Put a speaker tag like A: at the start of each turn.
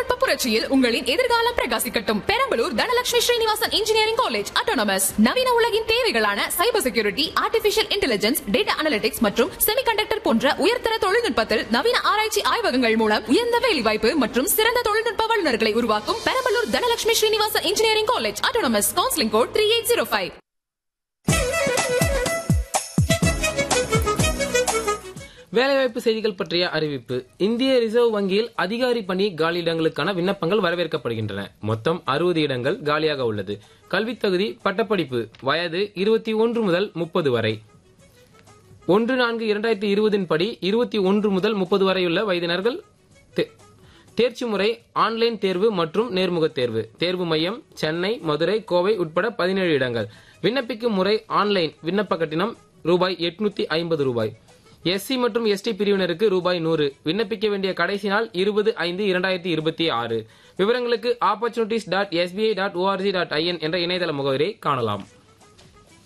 A: தொழில்நுட்ப புரட்சியில் உங்களின் எதிர்காலம் பிரகாசிக்கட்டும் Perambalur Dhanalakshmi Srinivasan engineering college autonomous நவீன உலகின் தேவைகளான cyber security artificial intelligence data analytics மற்றும் செமிகண்டக்டர் போன்ற உயர்தர தொழில்நுட்பத்தில் நவீன ஆராய்ச்சி ஆய்வகங்கள் மூலம் உயர்ந்த வேலைவாய்ப்பு மற்றும் சிறந்த தொழில்நுட்ப வல்லுநர்களை உருவாக்கும் Perambalur Dhanalakshmi Srinivasan engineering college autonomous counselling code three eight zero five
B: வேலைவாய்ப்பு செய்திகள் பற்றிய அறிவிப்பு இந்திய ரிசர்வ் வங்கியில் அதிகாரி பணி காலியிடங்களுக்கான விண்ணப்பங்கள் வரவேற்கப்படுகின்றன மொத்தம் அறுபது இடங்கள் காலியாக உள்ளது கல்வித் தகுதி பட்டப்படிப்பு வயது இருபத்தி ஒன்று முதல் முப்பது வரை ஒன்று நான்கு இரண்டாயிரத்தி இருபதின் படி இருபத்தி ஒன்று முதல் முப்பது வரையுள்ள வயதினர்கள் தே- தேர்ச்சி முறை ஆன்லைன் தேர்வு மற்றும் நேர்முகத் தேர்வு தேர்வு மையம் சென்னை மதுரை கோவை உட்பட பதினேழு இடங்கள் விண்ணப்பிக்கும் முறை ஆன்லைன் விண்ணப்ப கட்டணம் ரூபாய் எட்நூத்தி ஐம்பது ரூபாய் எஸ்சி மற்றும் எஸ்டி பிரிவினருக்கு ரூபாய் நூறு விண்ணப்பிக்க வேண்டிய கடைசி நாள் இருபது ஐந்து இரண்டாயிரத்தி இருபத்தி ஆறு விவரங்களுக்கு opportunities dot SBI dot ORG dot IN என்ற இணையதள முகவரியை காணலாம்